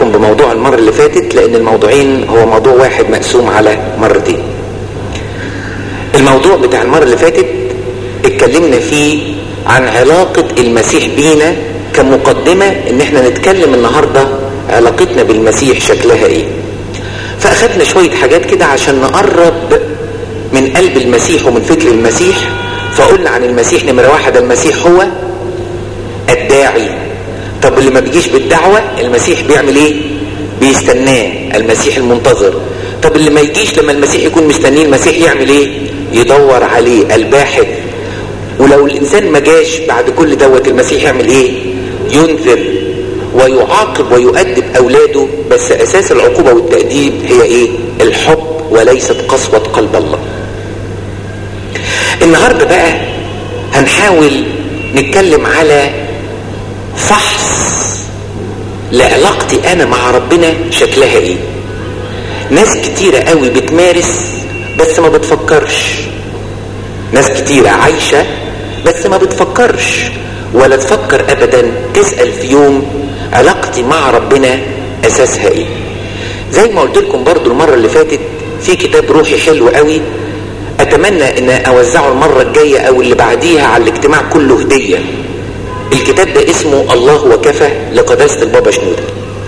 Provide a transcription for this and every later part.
افكركم بموضوع المرة اللي فاتت لان الموضوعين هو موضوع واحد مقسوم على مرتين الموضوع بتاع المرة اللي فاتت اتكلمنا فيه عن علاقة المسيح بينا كمقدمة ان احنا نتكلم النهاردة علاقتنا بالمسيح شكلها ايه فاخدنا شوية حاجات كده عشان نقرب من قلب المسيح ومن فكر المسيح فقلنا عن المسيح نمرة واحد المسيح هو الداعي طب اللي ما بيجيش بالدعوة المسيح بيعمل ايه بيستناه المسيح المنتظر طب اللي ما يجيش لما المسيح يكون مستنيه المسيح يعمل ايه يدور عليه الباحث ولو الانسان ما جاش بعد كل دوت المسيح يعمل ايه ينذر ويعاقب ويؤدب اولاده بس اساس العقوبة والتأديب هي ايه الحب وليست قسوة قلب الله النهاردة بقى هنحاول نتكلم على فحص لعلاقتي انا مع ربنا شكلها ايه ناس كتيرة قوي بتمارس بس ما بتفكرش ناس كتيرة عايشة بس ما بتفكرش ولا تفكر ابدا تسأل في يوم علاقتي مع ربنا اساسها ايه زي ما قلت لكم برضو المرة اللي فاتت في كتاب روحي حلو قوي اتمنى ان اوزعه المرة الجاية او اللي بعديها على الاجتماع كله هدية الكتاب ده اسمه الله وكفى لقداسة البابا شنودة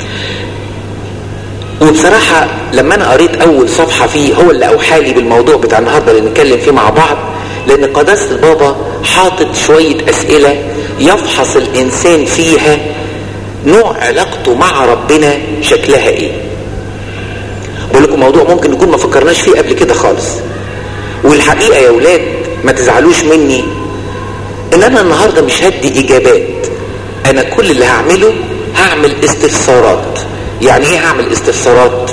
وبصراحة لما انا قريت اول صفحة فيه هو اللي اوحالي بالموضوع بتاع النهاردة اللي نتكلم فيه مع بعض لان قداسة البابا حاطط شوية اسئلة يفحص الانسان فيها نوع علاقته مع ربنا شكلها ايه بقول لكم موضوع ممكن نكون ما فكرناش فيه قبل كده خالص والحقيقة يا ولاد ما تزعلوش مني ان انا النهاردة مش هدي اجابات انا كل اللي هعمله هعمل استفسارات يعني ايه هعمل استفسارات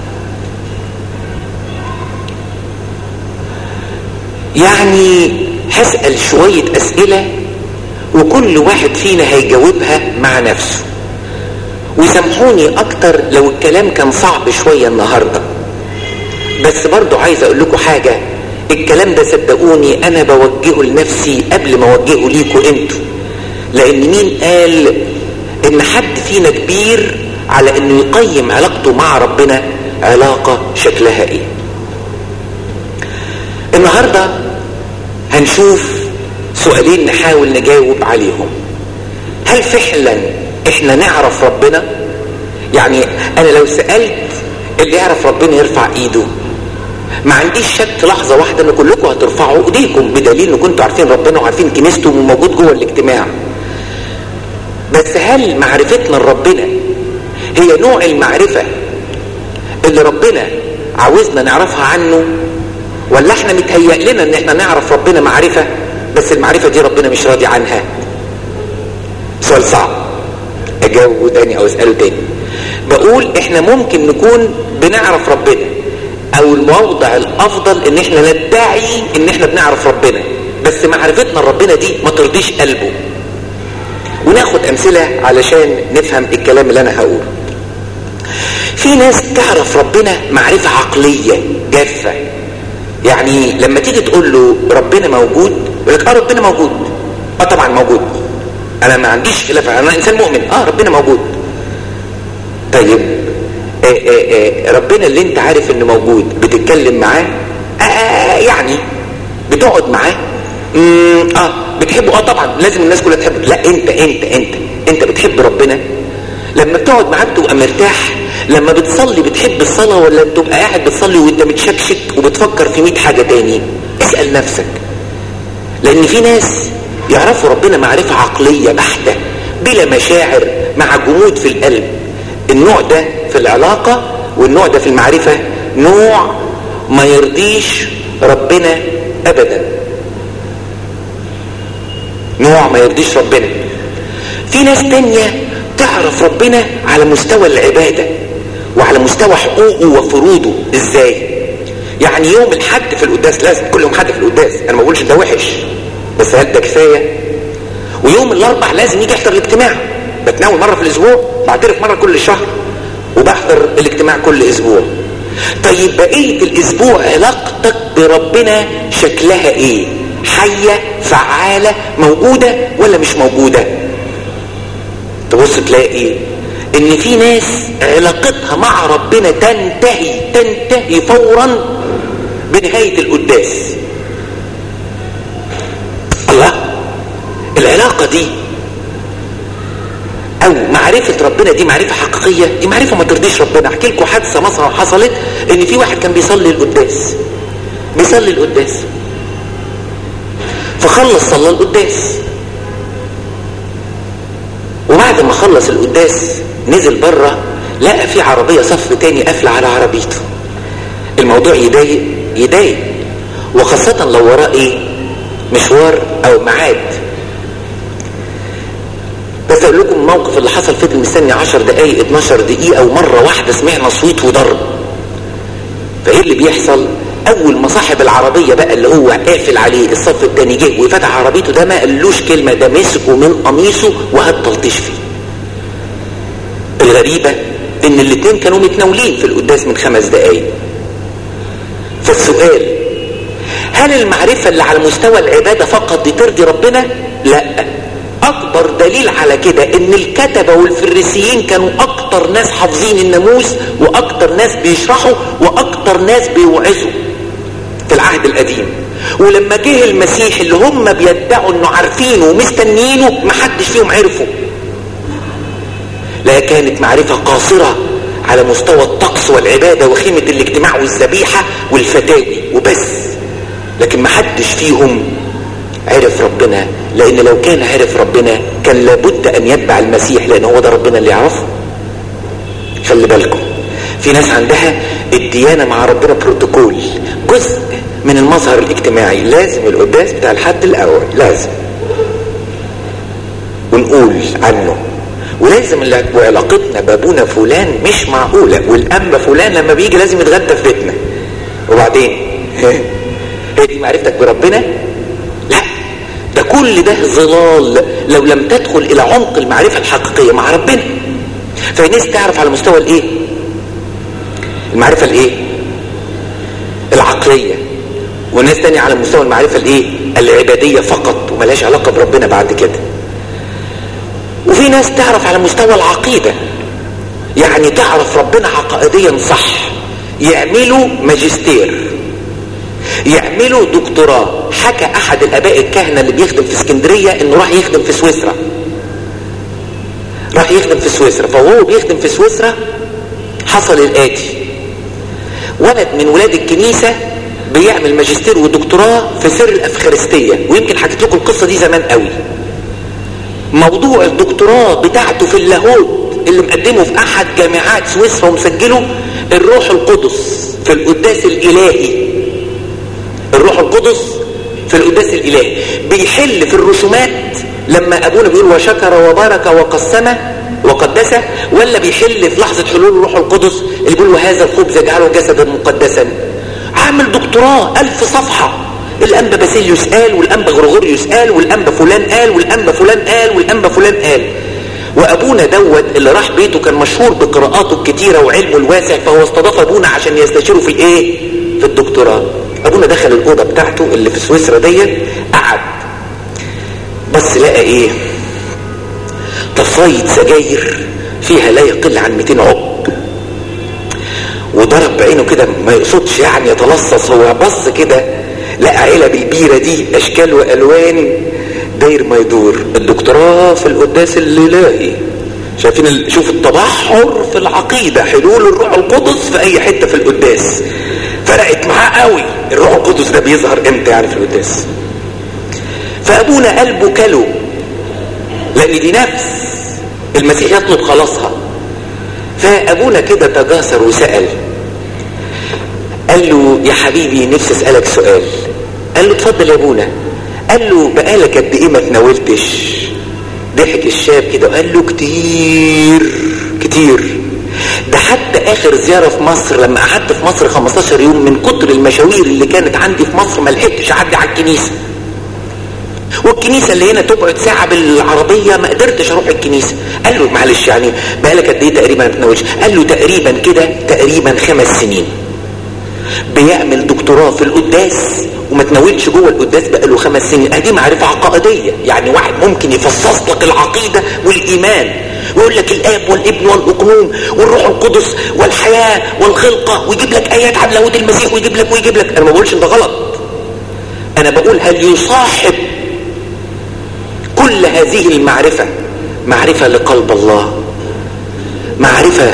يعني هسأل شوية اسئلة وكل واحد فينا هيجاوبها مع نفسه وسامحوني اكتر لو الكلام كان صعب شوية النهاردة بس برضو عايز اقول لكم حاجة الكلام ده صدقوني انا بوجهه لنفسي قبل ما اوجهه ليكم انتوا لان مين قال ان حد فينا كبير على انه يقيم علاقته مع ربنا علاقة شكلها ايه النهاردة هنشوف سؤالين نحاول نجاوب عليهم هل فعلا احنا نعرف ربنا يعني انا لو سألت اللي يعرف ربنا يرفع ايده ما عنديش شك لحظة واحدة ان كلكم هترفعوا ايديكم بدليل ان كنتوا عارفين ربنا وعارفين كنيسته وموجود جوه الاجتماع بس هل معرفتنا لربنا هي نوع المعرفة اللي ربنا عاوزنا نعرفها عنه ولا احنا متهيأ لنا ان احنا نعرف ربنا معرفة بس المعرفة دي ربنا مش راضي عنها سؤال صعب اجاوبه تاني او اسأله تاني بقول احنا ممكن نكون بنعرف ربنا او الموضع الافضل ان احنا ندعي ان احنا بنعرف ربنا بس معرفتنا لربنا دي ما ترضيش قلبه وناخد امثلة علشان نفهم الكلام اللي انا هقوله في ناس تعرف ربنا معرفة عقلية جافة يعني لما تيجي تقول له ربنا موجود يقول لك اه ربنا موجود اه طبعا موجود انا ما عنديش خلاف انا انسان مؤمن اه ربنا موجود طيب آه آه آه ربنا اللي انت عارف انه موجود بتتكلم معاه آه يعني بتقعد معاه اه بتحبه اه طبعا لازم الناس كلها تحبه لا انت انت انت انت بتحب ربنا لما بتقعد معاه بتبقى مرتاح لما بتصلي بتحب الصلاة ولا بتبقى قاعد بتصلي وانت متشكشك وبتفكر في 100 حاجة تاني اسأل نفسك لان في ناس يعرفوا ربنا معرفة عقلية بحتة بلا مشاعر مع جمود في القلب النوع ده في العلاقة والنوع ده في المعرفة نوع ما يرضيش ربنا ابدا نوع ما يرضيش ربنا في ناس تانية تعرف ربنا على مستوى العبادة وعلى مستوى حقوقه وفروضه ازاي يعني يوم الحد في القداس لازم كل يوم حد في القداس انا ما بقولش ده وحش بس هل ده كفايه ويوم الاربع لازم يجي يحضر الاجتماع بتناول مره في الاسبوع بعترف مره كل شهر وبحضر الاجتماع كل اسبوع طيب بقيه الاسبوع علاقتك بربنا شكلها ايه حيه فعاله موجوده ولا مش موجوده تبص تلاقي ان في ناس علاقتها مع ربنا تنتهي تنتهي فورا بنهاية القداس الله العلاقة دي او معرفة ربنا دي معرفة حقيقية دي معرفة ما ترضيش ربنا احكي لكم حادثة مثلا حصلت ان في واحد كان بيصلي القداس بيصلي القداس فخلص صلى القداس وبعد ما خلص القداس نزل بره لقى في عربية صف تاني قافلة على عربيته الموضوع يضايق يضايق وخاصة لو وراه ايه مشوار او ميعاد بس اقول لكم الموقف اللي حصل فضل مستني 10 دقايق 12 دقيقة ومرة واحدة سمعنا صويت وضرب فايه اللي بيحصل اول ما صاحب العربية بقى اللي هو قافل عليه الصف التاني جه وفتح عربيته ده ما قالوش كلمة ده مسكه من قميصه وهد تلطيش فيه الغريبة ان الاتنين كانوا متناولين في القداس من خمس دقايق فالسؤال هل المعرفة اللي على مستوى العبادة فقط دي ترضي ربنا لا اكبر دليل على كده ان الكتبة والفريسيين كانوا اكتر ناس حافظين الناموس واكتر ناس بيشرحوا واكتر ناس بيوعظوا في العهد القديم ولما جه المسيح اللي هم بيدعوا انه عارفينه ومستنيينه محدش فيهم عرفه لا كانت معرفة قاصرة على مستوى الطقس والعبادة وخيمة الاجتماع والذبيحة والفتاوي وبس لكن محدش فيهم عرف ربنا لان لو كان عرف ربنا كان لابد ان يتبع المسيح لان هو ده ربنا اللي يعرفه خلي بالكم في ناس عندها الديانة مع ربنا بروتوكول جزء من المظهر الاجتماعي لازم القداس بتاع الحد الاول لازم ونقول عنه ولازم علاقتنا بابونا فلان مش معقولة والأنبا فلان لما بيجي لازم يتغدى في بيتنا وبعدين هي دي معرفتك بربنا لا ده كل ده ظلال لو لم تدخل الى عمق المعرفة الحقيقية مع ربنا فالناس تعرف على مستوى الايه المعرفة الايه العقلية وناس تانية على مستوى المعرفة الايه العبادية فقط وملهاش علاقة بربنا بعد كده وفي ناس تعرف على مستوى العقيدة يعني تعرف ربنا عقائديا صح يعملوا ماجستير يعملوا دكتوراه حكى احد الاباء الكهنة اللي بيخدم في اسكندرية انه راح يخدم في سويسرا راح يخدم في سويسرا فهو بيخدم في سويسرا حصل الاتي ولد من ولاد الكنيسة بيعمل ماجستير ودكتوراه في سر الافخارستية ويمكن حكيت لكم القصة دي زمان قوي موضوع الدكتوراه بتاعته في اللاهوت اللي مقدمه في احد جامعات سويسرا ومسجله الروح القدس في القداس الالهي الروح القدس في القداس الالهي بيحل في الرسومات لما ابونا بيقول وشكر وبارك وقسم وقدس ولا بيحل في لحظة حلول الروح القدس اللي بيقول وهذا الخبز يجعله جسدا مقدسا عامل دكتوراه ألف صفحة الأنبا باسيليوس قال والأنبا غرغوريوس قال والأنبا فلان قال والأنبا فلان قال والأنبا فلان قال وأبونا دوت اللي راح بيته كان مشهور بقراءاته الكتيرة وعلمه الواسع فهو استضاف أبونا عشان يستشيره في الإيه؟ في الدكتوراه أبونا دخل الأوضة بتاعته اللي في سويسرا ديت قعد بس لقى إيه؟ طفاية سجاير فيها لا يقل عن 200 عقب وضرب بعينه كده ما يقصدش يعني يتلصص هو بص كده لقى علب البيرة دي اشكال والوان داير ما يدور الدكتوراه في القداس الالهي شايفين ال... شوف التبحر في العقيدة حلول الروح القدس في اي حتة في القداس فرقت معاه قوي الروح القدس ده بيظهر امتى يعني في القداس فابونا قلبه كله لان دي نفس المسيح يطلب خلاصها فابونا كده تجاسر وسأل قال له يا حبيبي نفسي اسألك سؤال قال له اتفضل يا ابونا قال له بقالك قد ايه ما تناولتش ضحك الشاب كده وقال له كتير كتير ده حتى اخر زيارة في مصر لما قعدت في مصر 15 يوم من كتر المشاوير اللي كانت عندي في مصر ما لحقتش اعدي على الكنيسة والكنيسة اللي هنا تبعد ساعة بالعربية ما قدرتش اروح الكنيسة قال له معلش يعني بقالك قد ايه تقريبا ما بتناولش قال له تقريبا كده تقريبا خمس سنين بيعمل دكتوراه في القداس وما تناولش جوه القداس بقاله خمس سنين دي معرفة عقائدية يعني واحد ممكن يفصص لك العقيدة والإيمان ويقول لك الاب والابن والاقنوم والروح القدس والحياه والخلقه ويجيب لك ايات عن لاهوت المسيح ويجيب لك ويجيب لك انا ما بقولش انت غلط انا بقول هل يصاحب كل هذه المعرفه معرفه لقلب الله معرفه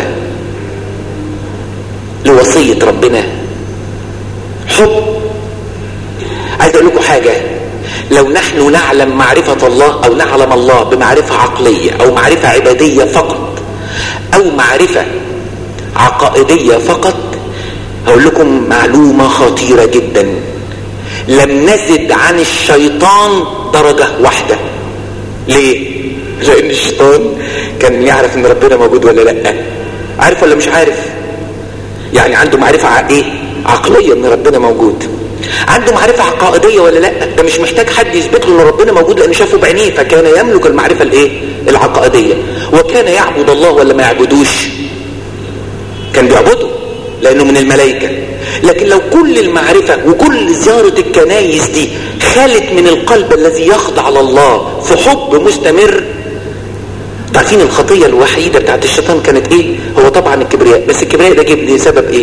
لوصيه ربنا حب عايز اقول لكم حاجه لو نحن نعلم معرفة الله أو نعلم الله بمعرفة عقلية أو معرفة عبادية فقط أو معرفة عقائدية فقط هقول لكم معلومة خطيرة جدا لم نزد عن الشيطان درجة واحدة ليه؟ لأن الشيطان كان يعرف إن ربنا موجود ولا لأ عارف ولا مش عارف؟ يعني عنده معرفة ايه؟ عقلية إن ربنا موجود عنده معرفة عقائدية ولا لا ده مش محتاج حد يثبت له ان ربنا موجود لانه شافه بعينيه فكان يملك المعرفة الايه العقائدية وكان يعبد الله ولا ما يعبدوش كان بيعبده لانه من الملائكة لكن لو كل المعرفة وكل زيارة الكنايس دي خالت من القلب الذي يخضع لله في حب مستمر عارفين الخطية الوحيدة بتاعت الشيطان كانت ايه هو طبعا الكبرياء بس الكبرياء ده جيب لي سبب ايه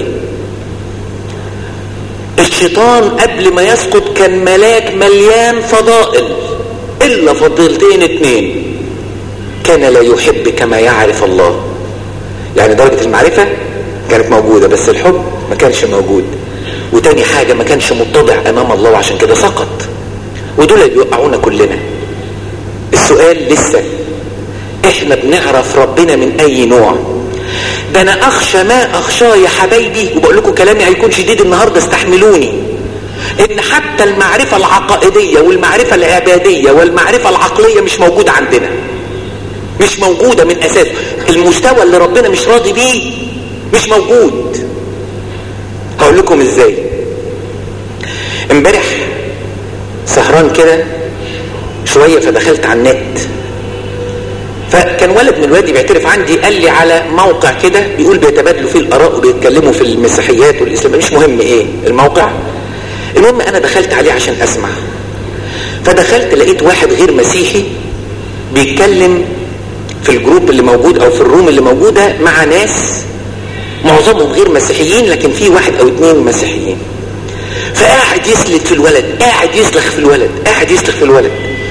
الشيطان قبل ما يسقط كان ملاك مليان فضائل الا فضيلتين اتنين كان لا يحب كما يعرف الله يعني درجة المعرفة كانت موجودة بس الحب ما كانش موجود وتاني حاجة ما كانش متضع امام الله وعشان كده سقط ودول اللي بيوقعونا كلنا السؤال لسه احنا بنعرف ربنا من اي نوع ده انا اخشى ما اخشاه يا حبايبي وبقول لكم كلامي هيكون شديد النهارده استحملوني ان حتى المعرفة العقائدية والمعرفة العبادية والمعرفة العقلية مش موجودة عندنا مش موجودة من اساس المستوى اللي ربنا مش راضي بيه مش موجود هقول لكم ازاي امبارح سهران كده شوية فدخلت على النت فكان ولد من الوادي بيعترف عندي قال لي على موقع كده بيقول بيتبادلوا فيه الاراء وبيتكلموا في المسيحيات والاسلام مش مهم ايه الموقع المهم انا دخلت عليه عشان اسمع فدخلت لقيت واحد غير مسيحي بيتكلم في الجروب اللي موجود او في الروم اللي موجوده مع ناس معظمهم غير مسيحيين لكن في واحد او اتنين مسيحيين فقاعد يسلك في الولد قاعد يسلخ في الولد قاعد يسلخ في الولد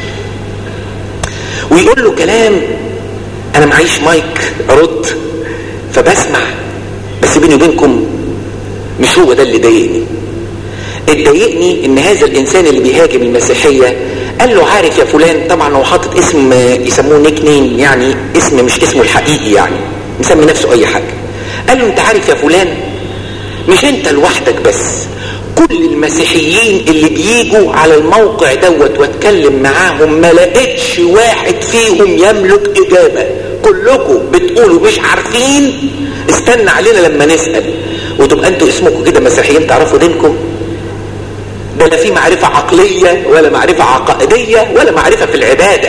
ويقول له كلام انا معيش مايك ارد فبسمع بس بيني وبينكم مش هو ده اللي ضايقني اتضايقني ان هذا الانسان اللي بيهاجم المسيحية قال له عارف يا فلان طبعا هو حاطط اسم يسموه نيك نيم يعني اسم مش اسمه الحقيقي يعني مسمي نفسه اي حاجة قال له انت عارف يا فلان مش انت لوحدك بس كل المسيحيين اللي بيجوا على الموقع دوت واتكلم معاهم ما لقيتش واحد فيهم يملك اجابه كلكم بتقولوا مش عارفين استنى علينا لما نسال وتبقى انتوا اسمكم كده مسيحيين تعرفوا دينكم ده لا في معرفه عقليه ولا معرفه عقائديه ولا معرفه في العباده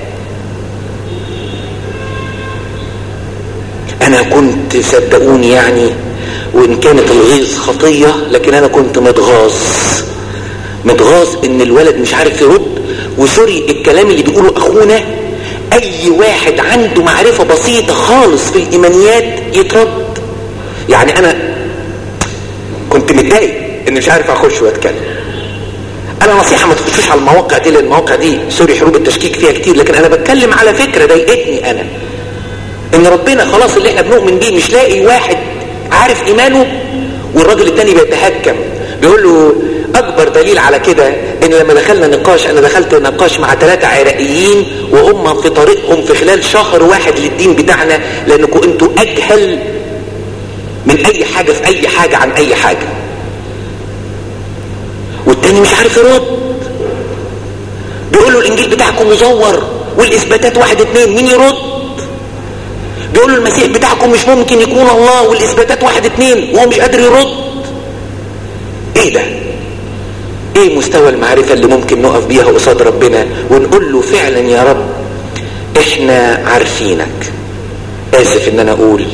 انا كنت صدقوني يعني وان كانت الغيظ خطية لكن انا كنت متغاظ متغاظ ان الولد مش عارف يرد وسوري الكلام اللي بيقوله اخونا اي واحد عنده معرفة بسيطة خالص في الايمانيات يترد يعني انا كنت متضايق ان مش عارف اخش واتكلم انا نصيحة ما تخشوش على المواقع دي لان المواقع دي سوري حروب التشكيك فيها كتير لكن انا بتكلم على فكرة ضايقتني انا ان ربنا خلاص اللي احنا بنؤمن بيه مش لاقي واحد عارف ايمانه والراجل التاني بيتهكم بيقول له اكبر دليل على كده ان لما دخلنا نقاش انا دخلت نقاش مع ثلاثة عراقيين وهم في طريقهم في خلال شهر واحد للدين بتاعنا لانكم انتوا اجهل من اي حاجة في اي حاجة عن اي حاجة والتاني مش عارف يرد بيقولوا الانجيل بتاعكم مزور والاثباتات واحد اتنين مين يرد بيقولوا المسيح بتاعكم مش ممكن يكون الله والاثباتات واحد اتنين وهو مش قادر يرد ايه ده ايه مستوى المعرفة اللي ممكن نقف بيها قصاد ربنا ونقول له فعلا يا رب احنا عارفينك اسف ان انا اقول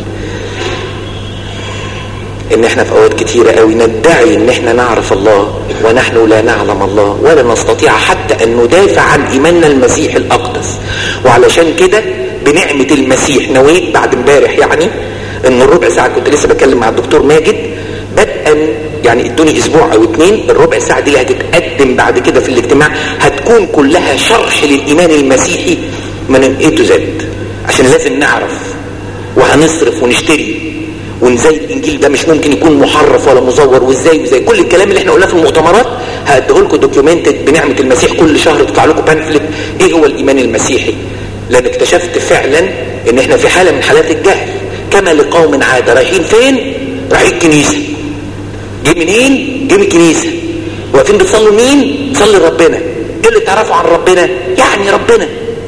ان احنا في اوقات كتيرة قوي ندعي ان احنا نعرف الله ونحن لا نعلم الله ولا نستطيع حتى ان ندافع عن ايماننا المسيح الاقدس وعلشان كده بنعمة المسيح نويت بعد امبارح يعني ان الربع ساعة كنت لسه بتكلم مع الدكتور ماجد بدءا يعني ادوني اسبوع او اتنين الربع ساعة دي اللي هتتقدم بعد كده في الاجتماع هتكون كلها شرح للايمان المسيحي من اي تو زد عشان لازم نعرف وهنصرف ونشتري وازاي الانجيل ده مش ممكن يكون محرف ولا مزور وازاي وازاي كل الكلام اللي احنا قلناه في المؤتمرات هديه لكم دوكيومنتد بنعمه المسيح كل شهر تطلع لكم بانفلت ايه هو الايمان المسيحي لان اكتشفت فعلا ان احنا في حاله من حالات الجهل كما لقوم عاده رايحين فين رايحين الكنيسه جه منين جه من الكنيسه واقفين بتصلوا مين بتصلي ربنا ايه اللي تعرفوا عن ربنا يعني ربنا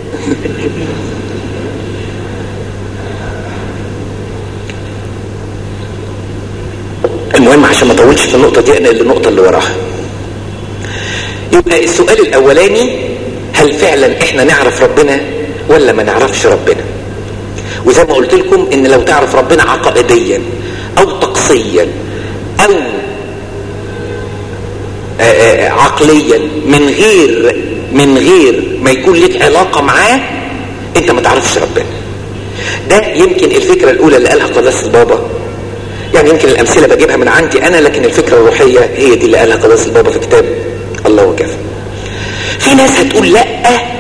المهم عشان ما اطولش في النقطه دي انا النقطه اللي وراها يبقى السؤال الاولاني هل فعلا احنا نعرف ربنا ولا ما نعرفش ربنا وزي ما قلت لكم ان لو تعرف ربنا عقائديا او طقسيا او آآ آآ عقليا من غير من غير ما يكون لك علاقه معاه انت ما تعرفش ربنا ده يمكن الفكره الاولى اللي قالها قداسه البابا يعني يمكن الامثله بجيبها من عندي انا لكن الفكره الروحيه هي دي اللي قالها قداسه البابا في كتاب الله وكفى في ناس هتقول لا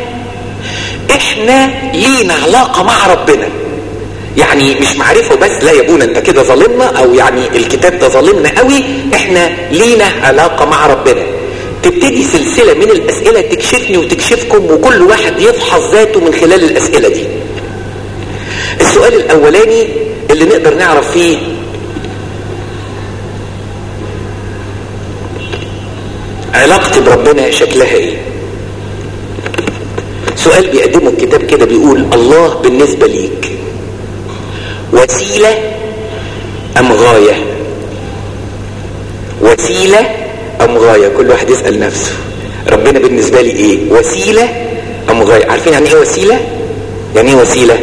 احنا لينا علاقه مع ربنا يعني مش معرفه بس لا يا ابونا انت كده ظالمنا او يعني الكتاب ده ظالمنا قوي احنا لينا علاقه مع ربنا تبتدي سلسله من الاسئله تكشفني وتكشفكم وكل واحد يفحص ذاته من خلال الاسئله دي السؤال الاولاني اللي نقدر نعرف فيه علاقتي بربنا شكلها ايه سؤال بيقدمه الكتاب كده بيقول الله بالنسبة ليك وسيلة ام غاية وسيلة ام غاية كل واحد يسأل نفسه ربنا بالنسبة لي ايه وسيلة ام غاية عارفين يعني ايه وسيلة يعني ايه وسيلة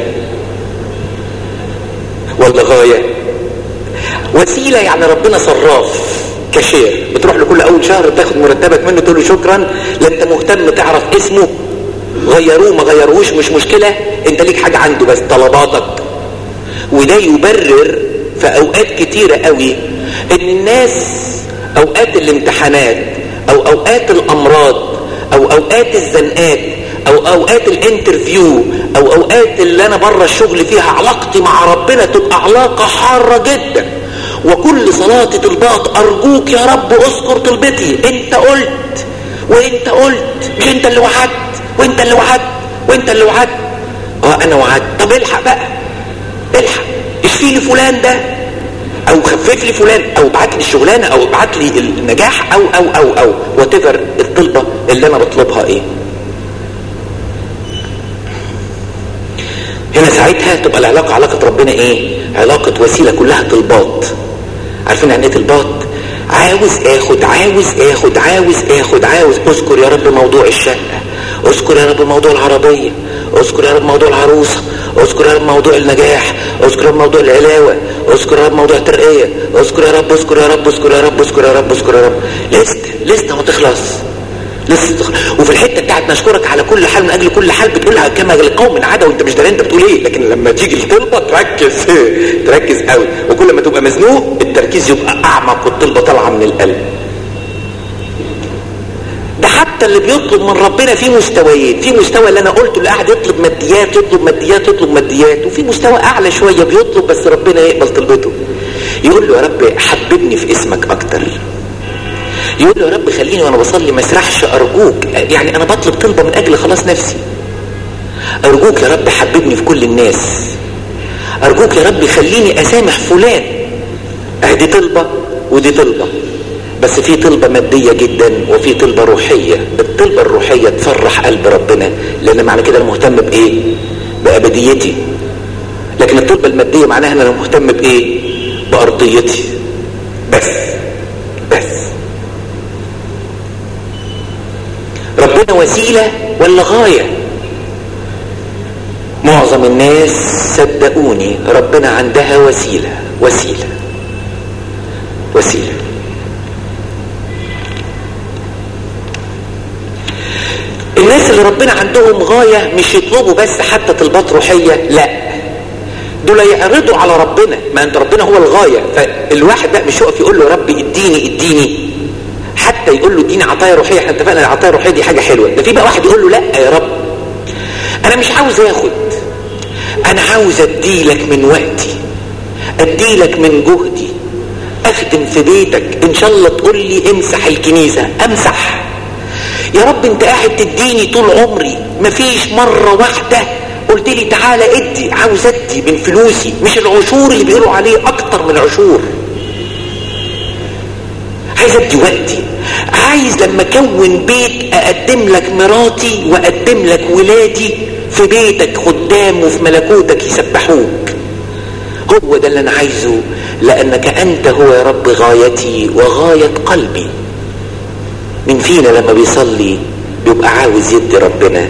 ولا غاية وسيلة يعني ربنا صراف كاشير بتروح له كل اول شهر بتاخد مرتبك منه تقول له شكرا لا انت مهتم تعرف اسمه غيروه ما غيروهوش مش مشكلة انت ليك حاجة عنده بس طلباتك وده يبرر في اوقات كتيرة قوي ان الناس اوقات الامتحانات او اوقات الامراض او اوقات الزنقات او اوقات الانترفيو او اوقات اللي انا بره الشغل فيها علاقتي مع ربنا تبقى علاقة حارة جدا وكل صلاة طلبات ارجوك يا رب اذكر طلبتي انت قلت وانت قلت مش انت اللي وعدت وانت اللي وعدت وانت اللي وعدت اه انا وعدت طب الحق بقى الحق اشفي لي فلان ده او خفف لي فلان او ابعت لي الشغلانه او ابعت لي النجاح او او او او وات الطلبه اللي انا بطلبها ايه هنا ساعتها تبقى العلاقه علاقه ربنا ايه علاقه وسيله كلها طلبات عارفين يعني ايه طلبات عاوز اخد عاوز اخد عاوز اخد عاوز اذكر يا رب موضوع الشقه اذكر يا رب موضوع العربيه اذكر يا رب موضوع العروسه اذكر يا رب موضوع النجاح اذكر يا رب موضوع العلاوه اذكر يا رب موضوع الترقيه اذكر يا رب اذكر يا رب اذكر يا رب اذكر يا رب اذكر يا رب لست لسه ما تخلص لسه وفي الحته بتاعت نشكرك على كل حال من اجل كل حال بتقولها كما لقوم عدا وانت مش داري انت بتقول ايه لكن لما تيجي الطلبه تركز تركز قوي وكل ما تبقى مزنوق التركيز يبقى اعمق والطلبه طالعه من القلب ده حتى اللي بيطلب من ربنا في مستويين في مستوى اللي انا قلته اللي قاعد يطلب ماديات يطلب ماديات يطلب ماديات وفي مستوى اعلى شويه بيطلب بس ربنا يقبل طلبته يقول له يا رب حببني في اسمك اكتر يقول له يا رب خليني وانا بصلي ما اسرحش ارجوك يعني انا بطلب طلبه من اجل خلاص نفسي ارجوك يا رب حببني في كل الناس ارجوك يا رب خليني اسامح فلان دي طلبه ودي طلبه بس في طلبة مادية جدا وفي طلبة روحية الطلبة الروحية تفرح قلب ربنا لان معنى كده انا مهتم بايه بابديتي لكن الطلبة المادية معناها ان انا مهتم بايه بارضيتي بس بس ربنا وسيلة ولا غاية معظم الناس صدقوني ربنا عندها وسيلة وسيلة وسيله الناس اللي اللي ربنا عندهم غاية مش يطلبوا بس حتى طلبات روحية لا دول يعرضوا على ربنا ما انت ربنا هو الغاية فالواحد ده مش يقف يقول له ربي اديني اديني حتى يقول له اديني عطايا روحية احنا اتفقنا العطايا الروحية دي حاجة حلوة ده في بقى واحد يقول له لا يا رب انا مش عاوز اخد انا عاوز اديلك من وقتي اديلك من جهدي اخدم في بيتك ان شاء الله تقول لي امسح الكنيسة امسح يا رب انت قاعد تديني طول عمري مفيش مرة واحدة قلت لي تعالى ادي عاوز ادي من فلوسي مش العشور اللي بيقولوا عليه اكتر من العشور عايز ادي وقتي عايز لما اكون بيت اقدم لك مراتي واقدم لك ولادي في بيتك خدام وفي ملكوتك يسبحوك هو ده اللي انا عايزه لانك انت هو يا رب غايتي وغاية قلبي من فينا لما بيصلي بيبقى عاوز يدي ربنا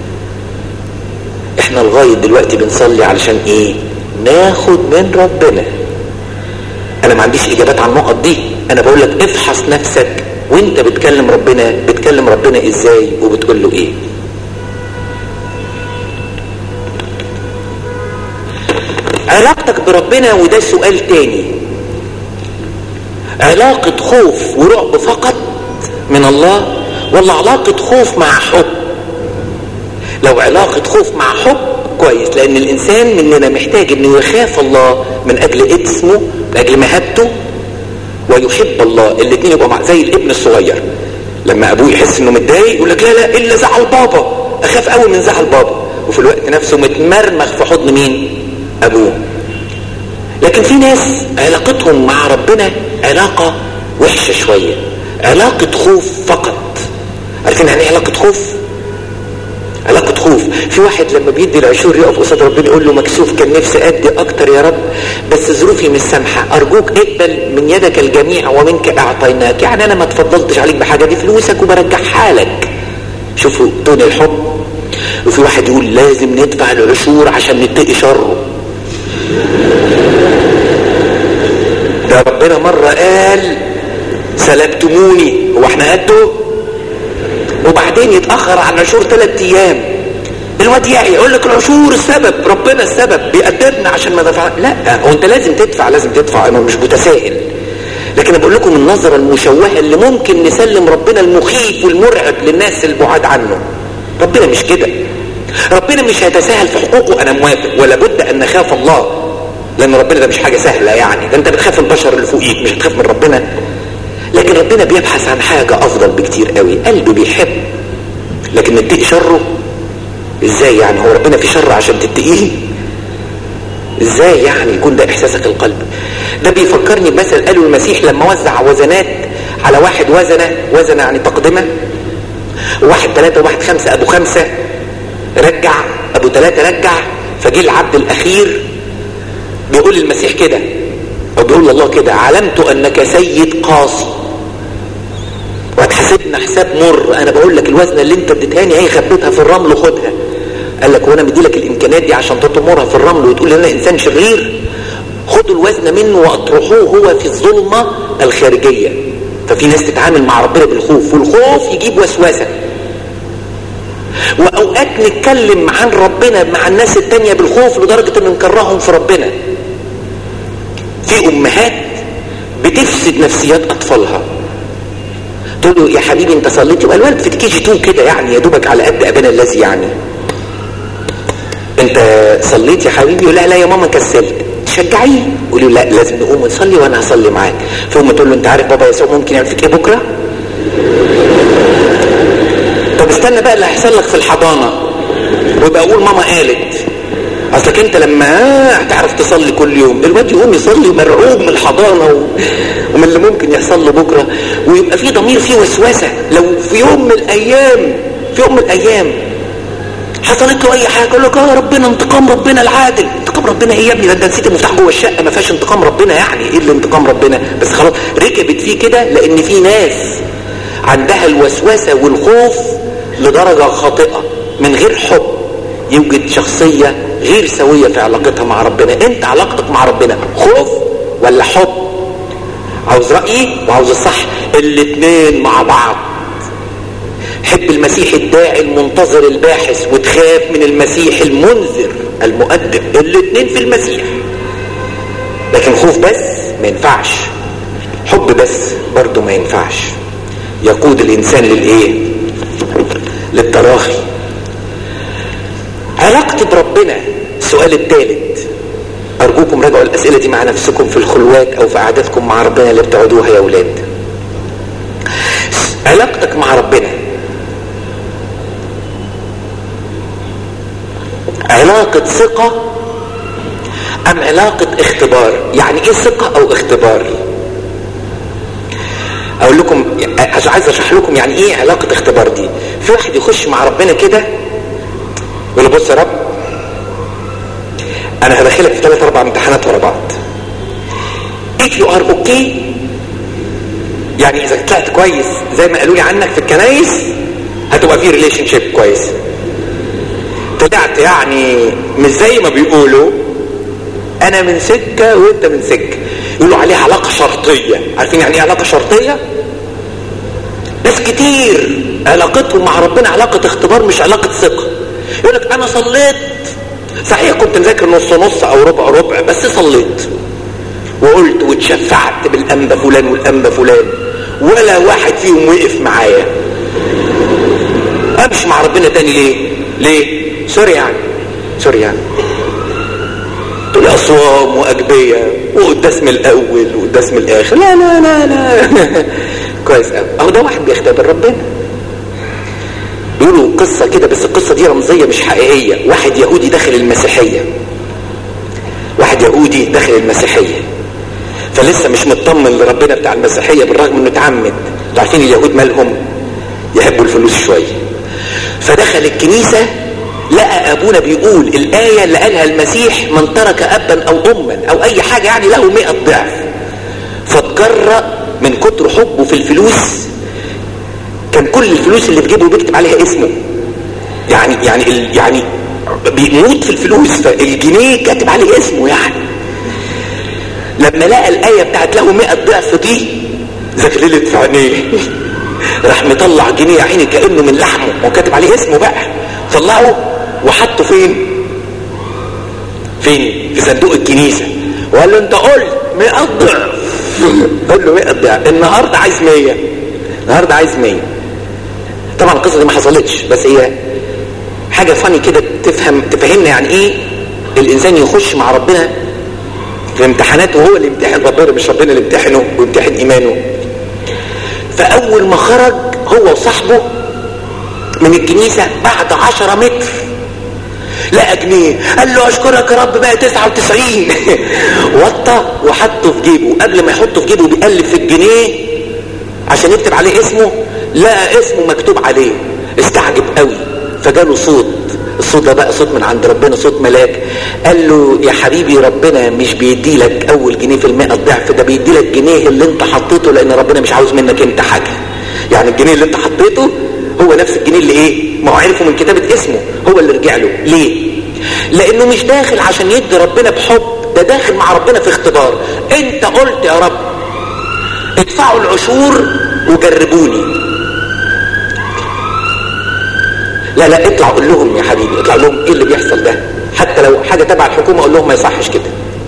احنا لغاية دلوقتي بنصلي علشان ايه ناخد من ربنا انا ما عنديش اجابات على النقط دي انا بقول لك افحص نفسك وانت بتكلم ربنا بتكلم ربنا ازاي وبتقول له ايه علاقتك بربنا وده سؤال تاني علاقة خوف ورعب فقط من الله ولا علاقة خوف مع حب لو علاقة خوف مع حب كويس لان الانسان مننا محتاج انه يخاف الله من اجل اسمه من اجل مهابته ويحب الله الاثنين يبقوا مع زي الابن الصغير لما ابوه يحس انه متضايق يقول لك لا لا الا زعل بابا اخاف قوي من زعل بابا وفي الوقت نفسه متمرمغ في حضن مين ابوه لكن في ناس علاقتهم مع ربنا علاقة وحشة شوية علاقة خوف فقط عارفين يعني ايه علاقة خوف علاقة خوف في واحد لما بيدي العشور يقف قصاد ربنا يقول له مكسوف كان نفسي ادي اكتر يا رب بس ظروفي مش سامحة ارجوك اقبل من يدك الجميع ومنك اعطيناك يعني انا ما تفضلتش عليك بحاجة دي فلوسك وبرجعها لك شوفوا دون الحب وفي واحد يقول لازم ندفع العشور عشان نتقي شره ده ربنا مرة قال سلبتموني هو احنا قده وبعدين يتأخر عن العشور ثلاث ايام الواد يعي يقول لك العشور السبب ربنا السبب بيقدرنا عشان ما دفع لا هو انت لازم تدفع لازم تدفع انا مش متساهل لكن انا بقول لكم النظرة المشوهة اللي ممكن نسلم ربنا المخيف والمرعب للناس البعاد عنه ربنا مش كده ربنا مش هيتساهل في حقوقه انا موافق ولا بد ان نخاف الله لان ربنا ده مش حاجة سهلة يعني ده انت بتخاف البشر اللي فوقيك مش هتخاف من ربنا لكن ربنا بيبحث عن حاجة افضل بكتير قوي قلبه بيحب لكن نتقي شره ازاي يعني هو ربنا في شر عشان تتقيه ازاي يعني يكون ده احساسك القلب ده بيفكرني بمثل قاله المسيح لما وزع وزنات على واحد وزنة وزنة يعني تقدمة وواحد ثلاثة وواحد خمسة ابو خمسة رجع ابو ثلاثة رجع فجه العبد الاخير بيقول المسيح كده او بيقول الله كده علمت انك سيد قاسي وهتحاسبنا حساب مر انا بقول لك الوزنه اللي انت اديتهاني هي خبيتها في الرمل خدها قال لك وانا مدي لك الامكانيات دي عشان تطمرها في الرمل وتقول لي انا انسان شرير خدوا الوزن منه واطرحوه هو في الظلمه الخارجيه ففي ناس تتعامل مع ربنا بالخوف والخوف يجيب وسوسه واوقات نتكلم عن ربنا مع الناس التانية بالخوف لدرجة ان نكرههم في ربنا في امهات بتفسد نفسيات اطفالها تقول له يا حبيبي انت صليت يبقى الولد في كي جي 2 كده يعني يا دوبك على قد ابانا الذي يعني انت صليت يا حبيبي لا لا يا ماما كسلت تشجعيه قولي لا لازم نقوم ونصلي وانا هصلي معاك فهم تقول له انت عارف بابا يسوع ممكن يعمل فيك ايه بكره طب استنى بقى اللي هيحصل لك في الحضانه ويبقى اقول ماما قالت اصلك انت لما هتعرف تصلي كل يوم الواد يقوم يصلي مرعوب من الحضانه و... ومن اللي ممكن يحصل له بكره ويبقى في ضمير فيه وسوسه لو في يوم من الايام في يوم من الايام حصلت له اي حاجه يقول لك اه ربنا انتقام ربنا العادل انتقام ربنا ايه يا ابني ده انت نسيت المفتاح جوه الشقه ما فيهاش انتقام ربنا يعني ايه اللي انتقام ربنا بس خلاص ركبت فيه كده لان في ناس عندها الوسوسه والخوف لدرجه خاطئه من غير حب يوجد شخصيه غير سويه في علاقتها مع ربنا انت علاقتك مع ربنا خوف ولا حب عاوز رايي وعاوز الصح الاثنين مع بعض حب تحب المسيح الداعي المنتظر الباحث وتخاف من المسيح المنذر المؤدب الاثنين في المسيح لكن خوف بس ما ينفعش حب بس برضه ما ينفعش يقود الانسان للايه للتراخي علاقتي بربنا السؤال الثالث ارجوكم راجعوا الاسئله دي مع نفسكم في الخلوات او في قعداتكم مع ربنا اللي بتقعدوها يا اولاد علاقتك مع ربنا علاقة ثقة ام علاقة اختبار يعني ايه ثقة او اختبار اقول لكم عايز اشرح لكم يعني ايه علاقة اختبار دي في واحد يخش مع ربنا كده يقول له بص يا رب انا هدخلك في ثلاث اربع امتحانات ورا بعض if you are okay يعني اذا طلعت كويس زي ما قالوا لي عنك في الكنايس هتبقى في ريليشن شيب كويس طلعت يعني مش زي ما بيقولوا انا من سكة وانت من سكة يقولوا عليها علاقة شرطية عارفين يعني ايه علاقة شرطية ناس كتير علاقتهم مع ربنا علاقة اختبار مش علاقة ثقة يقول لك انا صليت صحيح كنت مذاكر نص نص او ربع ربع بس صليت وقلت واتشفعت بالانبا فلان والانبا فلان ولا واحد فيهم وقف معايا امشي مع ربنا تاني ليه ليه سوري يعني سوري يعني تقول اصوام واجبيه وقداس من الاول وقداس من الاخر لا لا لا لا كويس قوي اهو ده واحد بيختبر ربنا بيقولوا قصة كده بس القصة دي رمزية مش حقيقية واحد يهودي داخل المسيحية واحد يهودي داخل المسيحية فلسه مش مطمن لربنا بتاع المسيحية بالرغم انه اتعمد انتوا عارفين اليهود مالهم يحبوا الفلوس شوية فدخل الكنيسة لقى ابونا بيقول الآية اللي قالها المسيح من ترك ابا او اما او اي حاجة يعني له مئة ضعف فاتجرأ من كتر حبه في الفلوس كان كل الفلوس اللي بجيبه بيكتب عليها اسمه يعني يعني ال يعني بيموت في الفلوس فالجنيه كاتب عليه اسمه يعني لما لقى الآية بتاعت له 100 ضعف دي زغللت في عينيه راح مطلع جنيه عيني كأنه من لحمه وكاتب عليه اسمه بقى طلعه وحطه فين فين في صندوق الكنيسة وقال له انت قلت 100 ضعف قال له 100 ضعف النهارده عايز 100 النهارده عايز 100 طبعا القصه دي ما حصلتش بس هي حاجه فاني كده تفهم تفهمنا يعني ايه الانسان يخش مع ربنا في امتحانات وهو اللي يمتحن ربنا مش ربنا اللي يمتحنه ويمتحن ايمانه فاول ما خرج هو وصاحبه من الكنيسه بعد 10 متر لقى جنيه قال له اشكرك يا رب بقى 99 وطى وحطه في جيبه قبل ما يحطه في جيبه بيقلب في الجنيه عشان يكتب عليه اسمه لقى اسمه مكتوب عليه استعجب قوي فجاله صوت الصوت ده بقى صوت من عند ربنا صوت ملاك قال له يا حبيبي ربنا مش بيدي لك اول جنيه في المئة ضعف ده بيدي لك جنيه اللي انت حطيته لان ربنا مش عاوز منك انت حاجة يعني الجنيه اللي انت حطيته هو نفس الجنيه اللي ايه ما هو عرفه من كتابة اسمه هو اللي رجع له ليه لانه مش داخل عشان يدي ربنا بحب ده داخل مع ربنا في اختبار انت قلت يا رب ادفعوا العشور وجربوني لا لا اطلع قول لهم يا حبيبي اطلع لهم ايه اللي بيحصل ده حتى لو حاجة تبع الحكومة قول لهم ما يصحش كده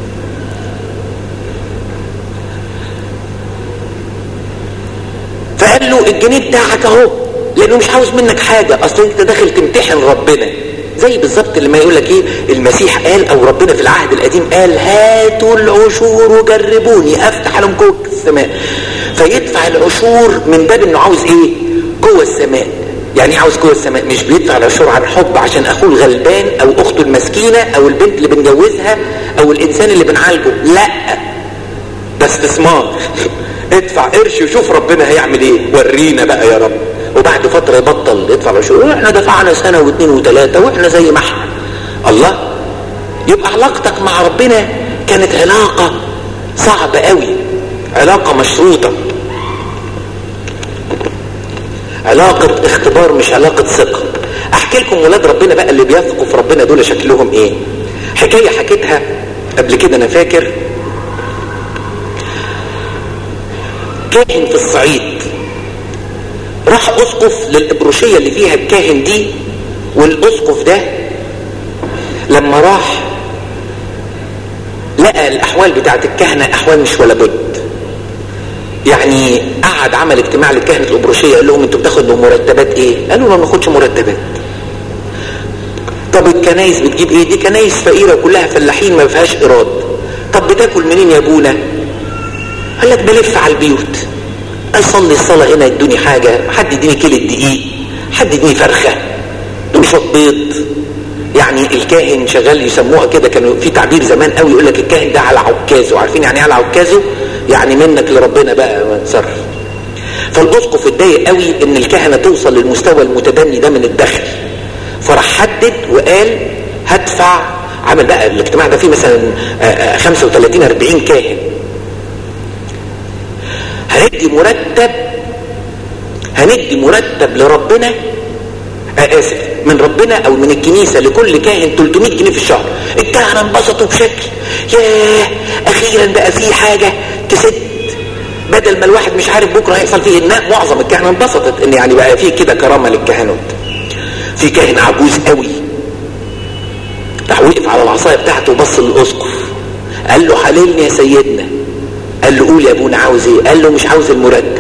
فقال له الجنيه بتاعك اهو لانه مش عاوز منك حاجة اصل انت داخل تمتحن ربنا زي بالظبط لما يقول لك ايه المسيح قال او ربنا في العهد القديم قال هاتوا العشور وجربوني افتح لهم كوك السماء فيدفع العشور من باب انه عاوز ايه جوه السماء يعني ايه عاوز جوه السماء مش بيدفع العشور عن حب عشان اخوه الغلبان او اخته المسكينه او البنت اللي بنجوزها او الانسان اللي بنعالجه لا ده استثمار ادفع قرش وشوف ربنا هيعمل ايه ورينا بقى يا رب وبعد فترة يبطل يدفع العشور واحنا دفعنا سنة واثنين وثلاثة واحنا زي ما احنا الله يبقى علاقتك مع ربنا كانت علاقة صعبة قوي علاقة مشروطة علاقة اختبار مش علاقة ثقة احكي لكم ولاد ربنا بقى اللي بيثقوا في ربنا دول شكلهم ايه حكاية حكيتها قبل كده انا فاكر كائن في الصعيد راح اسقف للابروشية اللي فيها الكاهن دي والاسقف ده لما راح لقى الاحوال بتاعت الكهنة احوال مش ولا بد يعني قعد عمل اجتماع للكهنة الابروشية قال لهم انتوا بتاخدوا مرتبات ايه قالوا ما بناخدش مرتبات طب الكنايس بتجيب ايه دي كنايس فقيرة كلها فلاحين ما فيهاش ايراد طب بتاكل منين يا ابونا قال لك بلف على البيوت اصلي الصلاة هنا يدوني حاجة حد يديني كيلو دقيق حد يديني فرخة دول شوط بيض يعني الكاهن شغال يسموها كده كانوا في تعبير زمان قوي يقول لك الكاهن ده على عكازه عارفين يعني ايه على عكازه يعني منك لربنا بقى ما تصرف فالاسقف اتضايق قوي ان الكهنه توصل للمستوى المتدني ده من الدخل فراح حدد وقال هدفع عمل بقى الاجتماع ده فيه مثلا 35 40 كاهن هندي مرتب هندي مرتب لربنا اسف من ربنا او من الكنيسة لكل كاهن 300 جنيه في الشهر الكهنة انبسطوا بشكل ياه اخيرا بقى في حاجة تسد بدل ما الواحد مش عارف بكرة هيحصل فيه ان معظم الكهنة انبسطت ان يعني بقى فيه كده كرامة للكهنوت في كاهن عجوز قوي راح وقف على العصاية بتاعته وبص للاسقف قال له حللني يا سيدنا قال له قول يا ابونا عاوز ايه قال له مش عاوز المرتب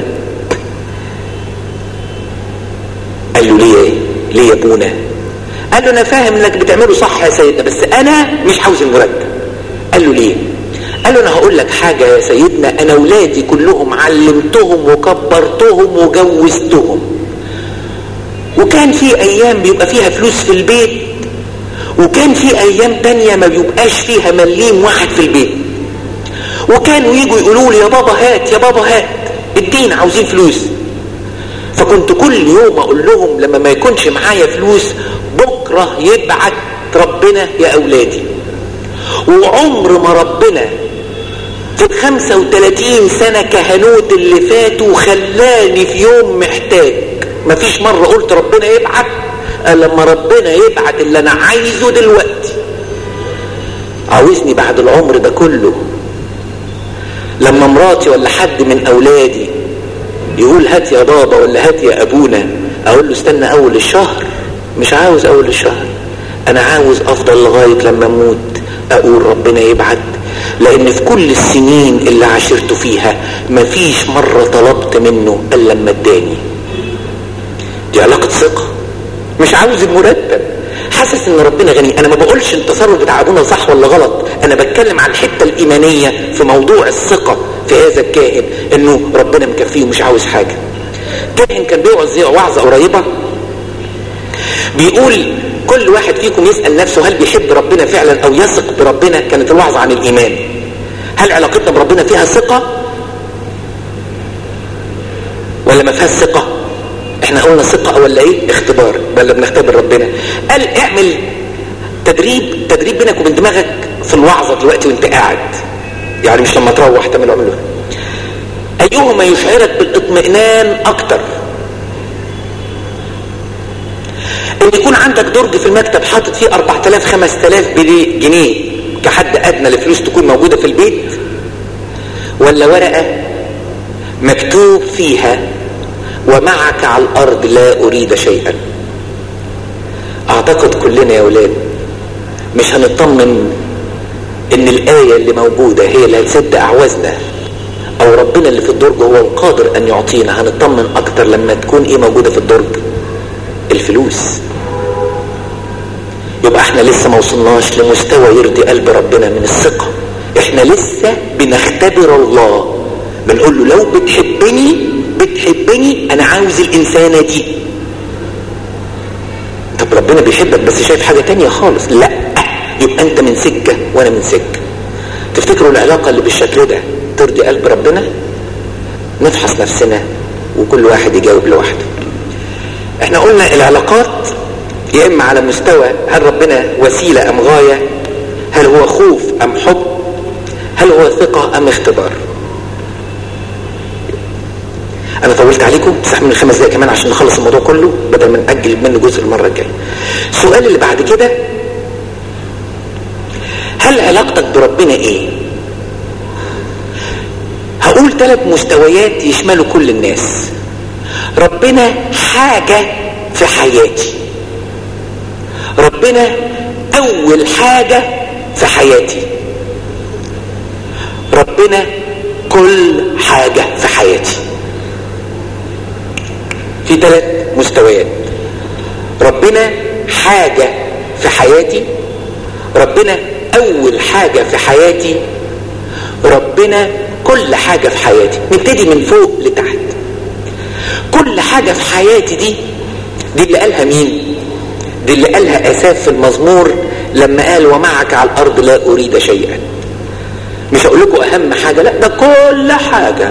قال له ليه ليه يا ابونا قال له انا فاهم انك بتعمله صح يا سيدنا بس انا مش عاوز المرتب قال له ليه قال له انا هقول لك حاجة يا سيدنا انا اولادي كلهم علمتهم وكبرتهم وجوزتهم وكان في ايام بيبقى فيها فلوس في البيت وكان في ايام تانية ما بيبقاش فيها مليم واحد في البيت وكانوا يجوا يقولوا لي يا بابا هات يا بابا هات ادينا عاوزين فلوس فكنت كل يوم اقول لهم لما ما يكونش معايا فلوس بكرة يبعت ربنا يا اولادي وعمر ما ربنا في ال 35 سنة كهنوت اللي فاتوا خلاني في يوم محتاج مفيش مرة قلت ربنا يبعت لما ربنا يبعت اللي انا عايزه دلوقتي عاوزني بعد العمر ده كله لما مراتي ولا حد من اولادي يقول هات يا بابا ولا هات يا ابونا اقول له استنى اول الشهر مش عاوز اول الشهر انا عاوز افضل لغاية لما اموت اقول ربنا يبعت لان في كل السنين اللي عاشرت فيها مفيش مرة طلبت منه الا لما اداني دي علاقة ثقة مش عاوز المرتب حاسس ان ربنا غني انا ما بقولش التصرف بتاع ابونا صح ولا غلط انا بتكلم عن الحتة الايمانية في موضوع الثقة في هذا الكاهن انه ربنا مكفيه ومش عاوز حاجة كاهن كان بيوعظ وعظة قريبة بيقول كل واحد فيكم يسأل نفسه هل بيحب ربنا فعلا او يثق بربنا كانت الوعظة عن الايمان هل علاقتنا بربنا فيها ثقة ولا ما فيهاش ثقة احنا قلنا ثقة ولا ايه اختبار ولا بنختبر ربنا قال اعمل تدريب تدريب بينك وبين دماغك في الوعظة دلوقتي وانت قاعد يعني مش لما تروح تعمل عمله ايهما يشعرك بالاطمئنان اكتر ان يكون عندك درج في المكتب حاطط فيه 4000 5000 جنيه كحد ادنى لفلوس تكون موجودة في البيت ولا ورقة مكتوب فيها ومعك على الارض لا اريد شيئا اعتقد كلنا يا اولاد مش هنطمن ان الاية اللي موجودة هي اللي هتسد اعوازنا او ربنا اللي في الدرج هو القادر ان يعطينا هنطمن اكتر لما تكون ايه موجودة في الدرج الفلوس يبقى احنا لسه ما وصلناش لمستوى يرضي قلب ربنا من الثقة احنا لسه بنختبر الله بنقول له لو بتحبني بتحبني انا عاوز الانسانة دي طب ربنا بيحبك بس شايف حاجة تانية خالص لا يبقى انت من سكة وانا من سكة تفتكروا العلاقة اللي بالشكل ده ترضي قلب ربنا نفحص نفسنا وكل واحد يجاوب لوحده احنا قلنا العلاقات يا اما على مستوى هل ربنا وسيلة ام غاية هل هو خوف ام حب هل هو ثقة ام اختبار انا طولت عليكم تستحمل خمس دقايق كمان عشان نخلص الموضوع كله بدل ما نأجل منه جزء المرة الجاية السؤال اللي بعد كده هل علاقتك بربنا ايه هقول ثلاث مستويات يشملوا كل الناس ربنا حاجة في حياتي ربنا اول حاجة في حياتي ربنا كل حاجة في حياتي في ثلاث مستويات ربنا حاجة في حياتي ربنا اول حاجة في حياتي ربنا كل حاجة في حياتي نبتدي من فوق لتحت كل حاجة في حياتي دي دي اللي قالها مين دي اللي قالها اساف في المزمور لما قال ومعك على الارض لا اريد شيئا مش هقول لكم اهم حاجة لا ده كل حاجة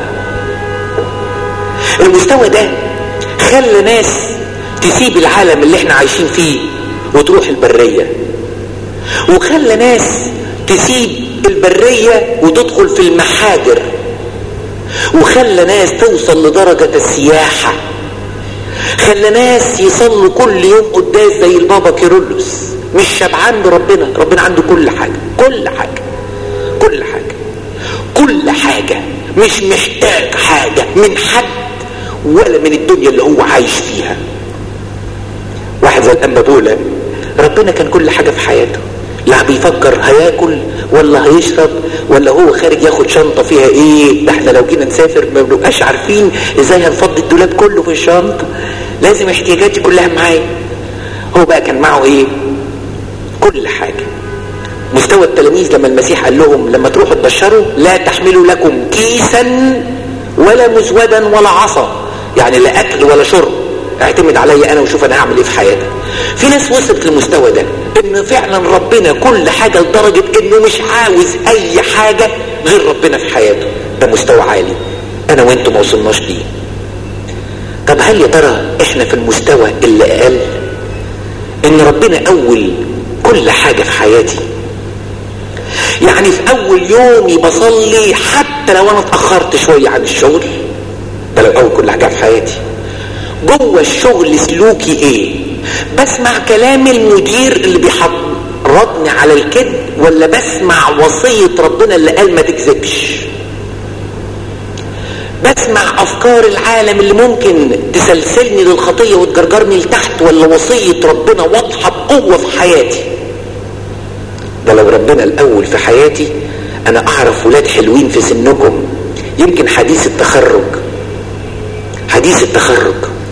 المستوى ده خلى ناس تسيب العالم اللي احنا عايشين فيه وتروح البرية وخلى ناس تسيب البرية وتدخل في المحاجر وخلى ناس توصل لدرجة السياحة خلى ناس يصلوا كل يوم قداس زي البابا كيرلس مش شبعان بربنا ربنا عنده كل حاجة كل حاجة كل حاجة كل حاجة مش محتاج حاجة من حد ولا من الدنيا اللي هو عايش فيها واحد زي الأنبا بولا ربنا كان كل حاجة في حياته لا بيفكر هياكل ولا هيشرب ولا هو خارج ياخد شنطة فيها ايه ده احنا لو جينا نسافر ما بنبقاش عارفين ازاي هنفضي الدولاب كله في الشنطة لازم احتياجاتي كلها معايا هو بقى كان معه ايه كل حاجة مستوى التلاميذ لما المسيح قال لهم لما تروحوا تبشروا لا تحملوا لكم كيسا ولا مزودا ولا عصا يعني لا اكل ولا شرب اعتمد عليا انا وشوف انا هعمل ايه في حياتي في ناس وصلت للمستوى ده ان فعلا ربنا كل حاجة لدرجة انه مش عاوز اي حاجة غير ربنا في حياته ده مستوى عالي انا وانتم ما وصلناش ليه طب هل يا ترى احنا في المستوى اللي قال ان ربنا اول كل حاجة في حياتي يعني في اول يومي بصلي حتى لو انا اتأخرت شوية عن الشغل ده لو اول كل حاجة في حياتي جوه الشغل سلوكي ايه بسمع كلام المدير اللي بيحرضني على الكذب ولا بسمع وصية ربنا اللي قال ما تكذبش بسمع افكار العالم اللي ممكن تسلسلني للخطية وتجرجرني لتحت ولا وصية ربنا واضحة بقوة في حياتي ده لو ربنا الاول في حياتي انا اعرف ولاد حلوين في سنكم يمكن حديث التخرج حديث التخرج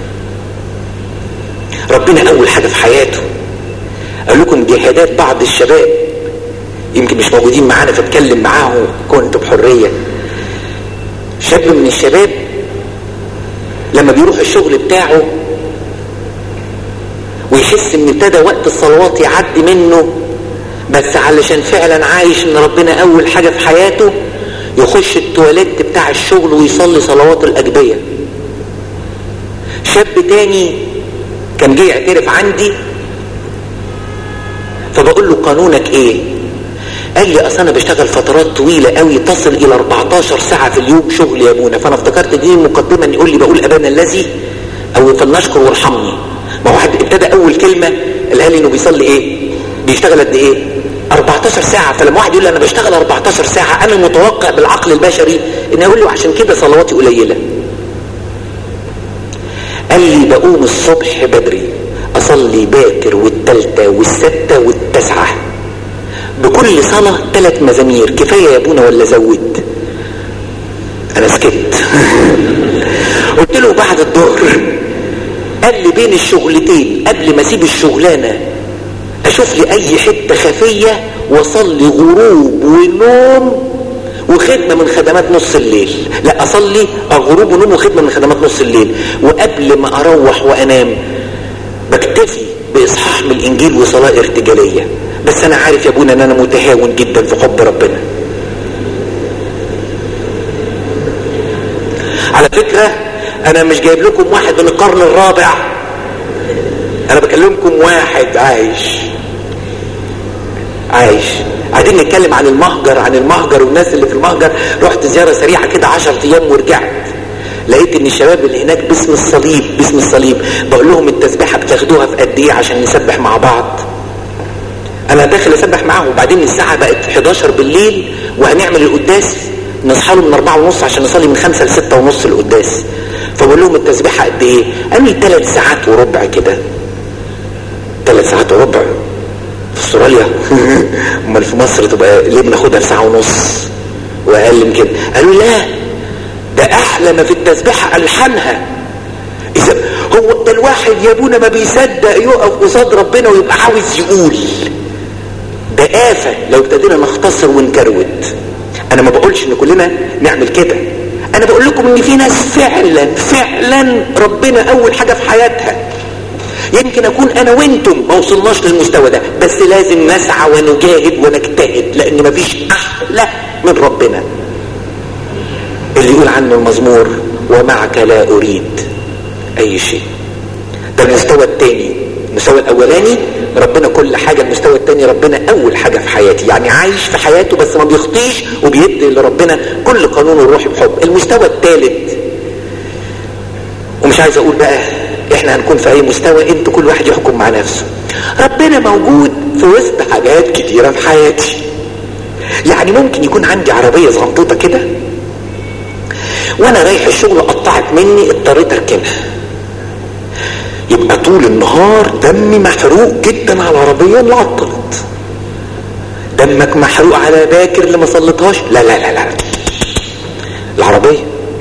ربنا اول حاجة في حياته اقول لكم جهادات بعض الشباب يمكن مش موجودين معانا فاتكلم معاهم كنت بحرية شاب من الشباب لما بيروح الشغل بتاعه ويحس ان ابتدى وقت الصلوات يعدي منه بس علشان فعلا عايش ان ربنا اول حاجة في حياته يخش التواليت بتاع الشغل ويصلي صلوات الاجبية شاب تاني كان جه يعترف عندي فبقول له قانونك ايه قال لي اصل انا بشتغل فترات طويله قوي تصل الى 14 ساعه في اليوم شغل يا ابونا فانا افتكرت دي المقدمه ان يقول لي بقول ابانا الذي او فلنشكر وارحمني ما واحد ابتدى اول كلمه قالها لي انه بيصلي ايه بيشتغل قد ايه 14 ساعة فلما واحد يقول لي انا بشتغل 14 ساعة انا متوقع بالعقل البشري ان اقول له عشان كده صلواتي قليلة قال لي بقوم الصبح بدري اصلي باكر والتالتة والستة والتسعة بكل صلاة ثلاث مزامير كفاية يا ابونا ولا زود انا سكت قلت له بعد الظهر قال لي بين الشغلتين قبل ما اسيب الشغلانة اشوف لي اي حتة خفية واصلي غروب ونوم وخدمة من خدمات نص الليل لا اصلي غروب ونوم وخدمة من خدمات نص الليل وقبل ما اروح وانام بكتفي باصحاح من الانجيل وصلاة ارتجالية بس انا عارف يا ابونا ان انا متهاون جدا في حب ربنا على فكرة انا مش جايب لكم واحد من القرن الرابع انا بكلمكم واحد عايش عايش قاعدين نتكلم عن المهجر عن المهجر والناس اللي في المهجر رحت زيارة سريعة كده عشر ايام ورجعت لقيت ان الشباب اللي هناك باسم الصليب باسم الصليب بقول لهم التسبيحة بتاخدوها في قد ايه عشان نسبح مع بعض انا داخل اسبح معاهم وبعدين الساعة بقت 11 بالليل وهنعمل القداس نصحى له من 4 ونص عشان نصلي من 5 ل 6 ونص القداس فبقول لهم التسبيحة قد ايه قال لي ثلاث ساعات وربع كده ثلاث ساعات وربع في استراليا امال في مصر تبقى ليه بناخدها ساعة ونص واقل من كده قالوا لا ده احلى ما في التسبيحة الحانها اذا هو ده الواحد يا ابونا ما بيصدق يقف قصاد ربنا ويبقى عاوز يقول ده آفة لو ابتدينا نختصر ونكروت انا ما بقولش ان كلنا نعمل كده انا بقول لكم ان في ناس فعلا فعلا ربنا اول حاجة في حياتها يمكن اكون انا وانتم ما وصلناش للمستوى ده بس لازم نسعى ونجاهد ونجتهد لان مفيش احلى من ربنا اللي يقول عنه المزمور ومعك لا اريد اي شيء ده المستوى الثاني المستوى الاولاني ربنا كل حاجة المستوى الثاني ربنا اول حاجة في حياتي يعني عايش في حياته بس ما بيخطيش وبيدي لربنا كل قانون الروحي بحب المستوى الثالث ومش عايز اقول بقى احنا هنكون في اي مستوى انتوا كل واحد يحكم مع نفسه ربنا موجود في وسط حاجات كتيرة في حياتي يعني ممكن يكون عندي عربية زنطوطة كده وانا رايح الشغل قطعت مني اضطريت اركنها يبقى طول النهار دمي محروق جدا على العربية اللي عطلت دمك محروق على باكر اللي ما صلتهاش لا لا لا لا العربية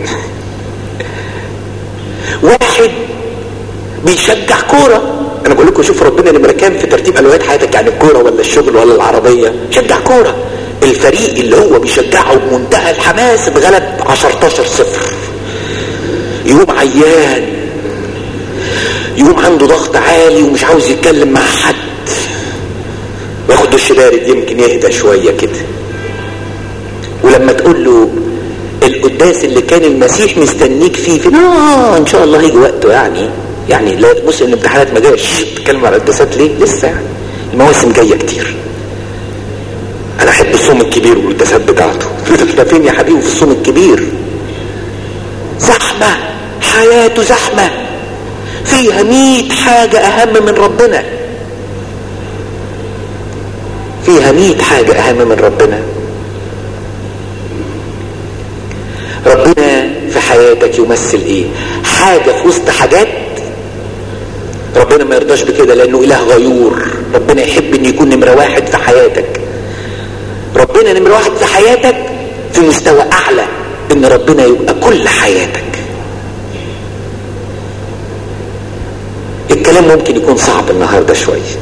واحد بيشجع كورة انا بقول لكم شوف ربنا نمرة كام في ترتيب اولويات حياتك يعني الكورة ولا الشغل ولا العربية شجع كورة الفريق اللي هو بيشجعه بمنتهى الحماس اتغلب 10 صفر يقوم عيان يقوم عنده ضغط عالي ومش عاوز يتكلم مع حد وياخد دش بارد يمكن يهدى شوية كده ولما تقول له القداس اللي كان المسيح مستنيك فيه في اه ان شاء الله هيجي وقته يعني يعني لا بص الامتحانات ما جاش تتكلم على القداسات ليه لسه يعني المواسم جايه كتير انا احب الصوم الكبير والقداسات بتاعته احنا فين يا حبيبي في الصوم الكبير زحمه حياته زحمه فيها مية حاجة أهم من ربنا فيها مية حاجة أهم من ربنا ربنا في حياتك يمثل ايه حاجة في وسط حاجات ربنا ما يرضاش بكده لانه اله غيور ربنا يحب ان يكون نمرة واحد في حياتك ربنا نمرة واحد في حياتك في مستوى اعلى ان ربنا يبقى كل حياتك الكلام ممكن يكون صعب النهاردة شوية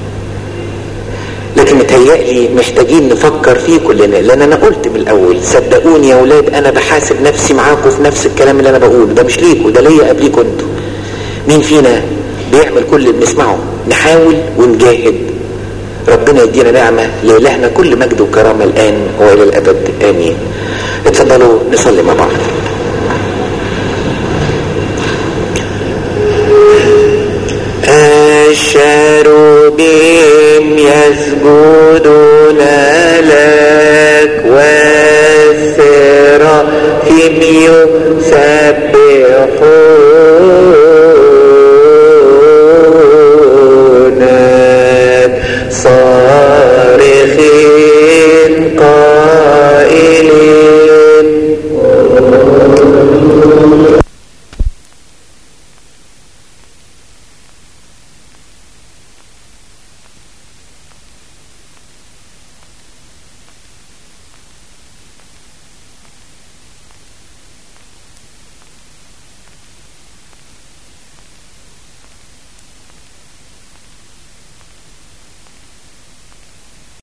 لكن متهيألي محتاجين نفكر فيه كلنا لان انا قلت من الاول صدقوني يا اولاد انا بحاسب نفسي معاكم في نفس الكلام اللي انا بقوله ده مش ليكوا ده ليا قبليكوا انتوا مين فينا بيعمل كل اللي بنسمعه نحاول ونجاهد ربنا يدينا نعمة لإلهنا كل مجد وكرامة الآن وإلى الأبد آمين اتفضلوا نصلي مع بعض الشروبيم يسجدون لك والسرافيم يسبحون